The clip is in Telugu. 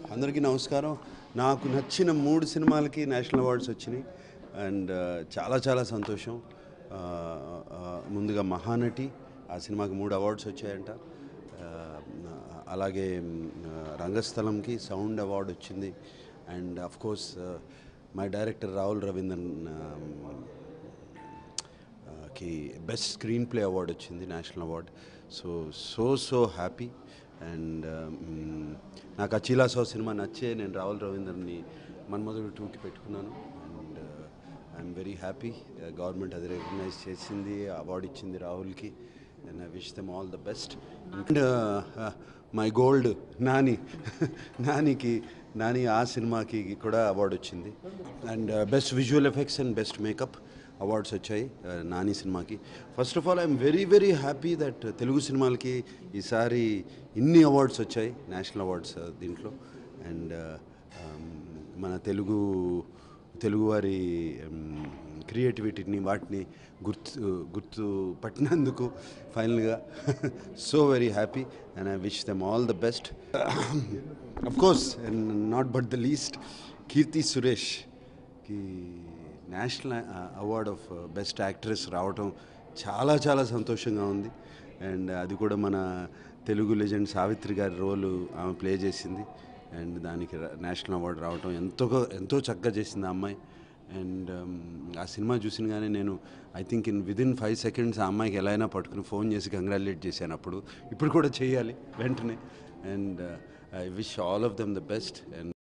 అందరికీ నమస్కారం నాకు నచ్చిన మూడు సినిమాలకి నేషనల్ అవార్డ్స్ వచ్చినాయి అండ్ చాలా చాలా సంతోషం ఆ, ఆ, ముందుగా మహానటి ఆ సినిమాకి మూడు అవార్డ్స్ వచ్చాయంట ఆ, అలాగే మ్, రంగస్థలంకి సౌండ్ అవార్డు వచ్చింది and of course my director Rahul Ravindran కి బెస్ట్ స్క్రీన్ ప్లే అవార్డు వచ్చింది national award so so so happy and నాకు అచీలా సో సినిమా నచ్చే నేను రాహుల్ రవీందర్ని మన్మధుడు టూకి పెట్టుకున్నాను and I'm very happy government అది రికగ్నైజ్ చేసింది అవార్డు ఇచ్చింది రాహుల్కి and I wish them all the best and my gold Nani నానికి నాని ఆ సినిమాకి కూడా అవార్డు వచ్చింది and best visual effects and best makeup awards వచ్చాయి ఆ, నాని సినిమాకి first of all I'm very very happy that Telugu సినిమాలకి ఈసారి ఇన్ని అవార్డ్స్ వచ్చాయి నేషనల్ అవార్డ్స్ దీంట్లో అండ్ మన తెలుగు తెలుగువారి క్రియేటివిటీని వాటిని గుర్తు గుర్తు పట్టినందుకు ఫైనల్గా so very happy and I wish them all the best of course and not but the least Keerthy సురేష్కి national award of best actress రావటం చాలా చాలా సంతోషంగా ఉంది అండ్ అది కూడా మన తెలుగు లెజెండ్ సావిత్రి గారి రోలు ఆమె ప్లే చేసింది అండ్ దానికి రా- నేషనల్ అవార్డు రావటం ఎంతో ఎంతో చక్కగా చేసింది ఆ అమ్మాయి అండ్ ఆ సినిమా చూసినగానే నేను I think in within five seconds ఆ అమ్మాయికి ఎలా అయినా పట్టుకుని ఫోన్ చేసి కంగ్రాచులేట్ చేశాను అప్పుడు ఇప్పుడు కూడా చేయాలి వెంటనే and I wish all of them the best and